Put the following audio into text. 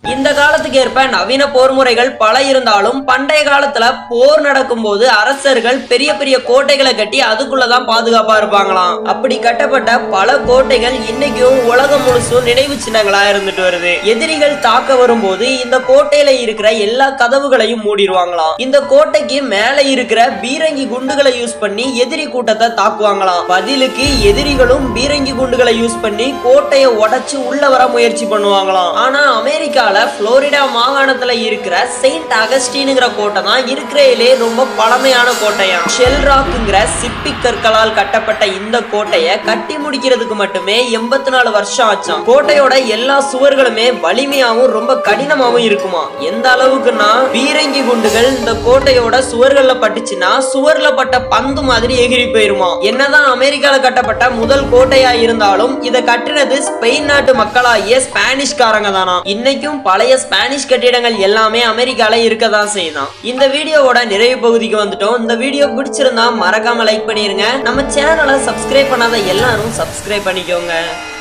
இந்த காலத்துக்கு ஏற்ப நவீன போர் முறைகள் பல இருந்தாலும் பண்டைய காலத்துல போர் நடக்கும்போது அரசர்கள் பெரிய பெரிய கோட்டைகளை கட்டி அதுக்குள்ளதான் பாதுகாப்பா இருப்பாங்களாம் அப்படி கட்டப்பட்ட பல கோட்டைகள் இன்னைக்கும் உலகம் முழுசும் நினைவு சின்னங்களா இருந்துட்டு வருது எதிரிகள் தாக்க வரும்போது இந்த கோட்டையில இருக்கிற எல்லா கதவுகளையும் மூடிடுவாங்களாம் இந்த கோட்டைக்கு மேல இருக்கிற பீரங்கி குண்டுகளை யூஸ் பண்ணி எதிரி கூட்டத்தை தாக்குவாங்களாம் பதிலுக்கு எதிரிகளும் பீரங்கி குண்டுகளை யூஸ் பண்ணி கோட்டையை உடைச்சு உள்ள வர முயற்சி பண்ணுவாங்களாம் ஆனா அமெரிக்கால புளோரிடா மாகாணத்துல இருக்கிற செயின்ட் அகஸ்டினுங்கிற கோட்டை தான் இருக்கிறதுலே ரொம்ப பழமையான கோட்டையா ஷெல் ராக்குங்கிற சிப்பி கற்களால் கட்டப்பட்ட இந்த கோட்டையை கட்டி முடிக்கிறதுக்கு மட்டுமே எண்பத்தி நாலு வருஷம் ஆச்சாம் கோட்டையோட எல்லா சுவர்களுமே வலிமையாவும் ரொம்ப கடினமாவும் இருக்குமா எந்த அளவுக்குன்னா பீரங்கி குண்டுகள் இந்த கோட்டையோட சுவர்கள்ல பட்டுச்சுன்னா சுவர்ல பட்ட பந்து மாதிரி எகிரி போயிருமா என்னதான் அமெரிக்கால கட்டப்பட்ட முதல் கோட்டையா இருந்தாலும் இதை கட்டினது ஸ்பெயின் நாட்டு மக்களாகிய ஸ்பானிஷ்காரங்க தானா இன்னைக்கும் பழைய ஸ்பானிஷ் கட்டிடங்கள் எல்லாமே அமெரிக்கால இருக்கதான் செய்யுதாம் இந்த வீடியோவோட நிறைவு பகுதிக்கு வந்துட்டோம் இந்த வீடியோ பிடிச்சிருந்தா மறக்காம லைக் பண்ணிருங்க நம்ம சேனலை சப்ஸ்கிரைப் பண்ணாத எல்லாரும் சப்ஸ்கிரைப் பண்ணிக்கோங்க